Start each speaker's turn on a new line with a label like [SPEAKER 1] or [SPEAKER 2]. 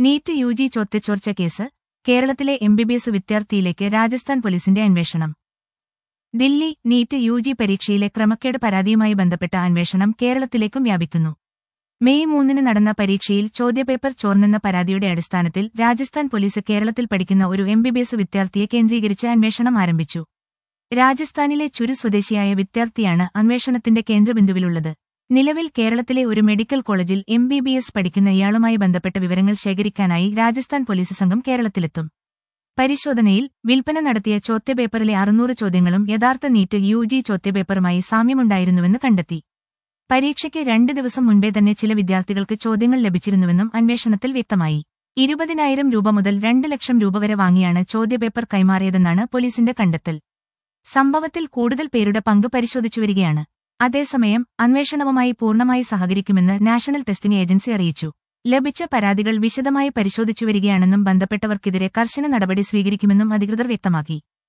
[SPEAKER 1] NEET U G ചോദ്യച്ചോർച്ച case കേരളത്തിലെ MBBS വിദ്യാർത്ഥിയിലേക്ക് രാജസ്ഥാൻ പോലീസിന്റെ അന്വേഷണം ദില്ലി നീറ്റ് യു ജി പരീക്ഷയിലെ ക്രമക്കേട് പരാതിയുമായി ബന്ധപ്പെട്ട അന്വേഷണം കേരളത്തിലേക്കും വ്യാപിക്കുന്നു മെയ് മൂന്നിന് നടന്ന പരീക്ഷയിൽ ചോദ്യപേപ്പർ ചോർന്നെന്ന പരാതിയുടെ അടിസ്ഥാനത്തിൽ രാജസ്ഥാൻ പോലീസ് കേരളത്തിൽ പഠിക്കുന്ന ഒരു എംബിബിഎസ് വിദ്യാർത്ഥിയെ കേന്ദ്രീകരിച്ച് അന്വേഷണം ആരംഭിച്ചു രാജസ്ഥാനിലെ ചുരു സ്വദേശിയായ വിദ്യാർത്ഥിയാണ് അന്വേഷണത്തിന്റെ കേന്ദ്രബിന്ദുവിലുള്ളത് നിലവിൽ കേരളത്തിലെ ഒരു മെഡിക്കൽ കോളേജിൽ എം ബി ബി എസ് പഠിക്കുന്ന ഇയാളുമായി ബന്ധപ്പെട്ട വിവരങ്ങൾ ശേഖരിക്കാനായി രാജസ്ഥാൻ പോലീസ് സംഘം കേരളത്തിലെത്തും പരിശോധനയിൽ വിൽപ്പന നടത്തിയ ചോദ്യപേപ്പറിലെ അറുന്നൂറ് ചോദ്യങ്ങളും യഥാർത്ഥ നീറ്റ് യു ജി ചോദ്യപേപ്പറുമായി സാമ്യമുണ്ടായിരുന്നുവെന്ന് കണ്ടെത്തി പരീക്ഷയ്ക്ക് രണ്ട് ദിവസം മുൻപേ തന്നെ ചില വിദ്യാർത്ഥികൾക്ക് ചോദ്യങ്ങൾ ലഭിച്ചിരുന്നുവെന്നും അന്വേഷണത്തിൽ വ്യക്തമായി ഇരുപതിനായിരം രൂപ മുതൽ രണ്ട് ലക്ഷം രൂപ വരെ വാങ്ങിയാണ് ചോദ്യപേപ്പർ കൈമാറിയതെന്നാണ് പോലീസിന്റെ കണ്ടെത്തൽ സംഭവത്തിൽ കൂടുതൽ പേരുടെ പങ്ക് പരിശോധിച്ചുവരികയാണ് അതേസമയം അന്വേഷണവുമായി പൂർണ്ണമായി സഹകരിക്കുമെന്ന് നാഷണൽ ടെസ്റ്റിംഗ് ഏജൻസി അറിയിച്ചു ലഭിച്ച പരാതികൾ വിശദമായി പരിശോധിച്ചുവരികയാണെന്നും ബന്ധപ്പെട്ടവർക്കെതിരെ കർശന നടപടി സ്വീകരിക്കുമെന്നും അധികൃതർ വ്യക്തമാക്കി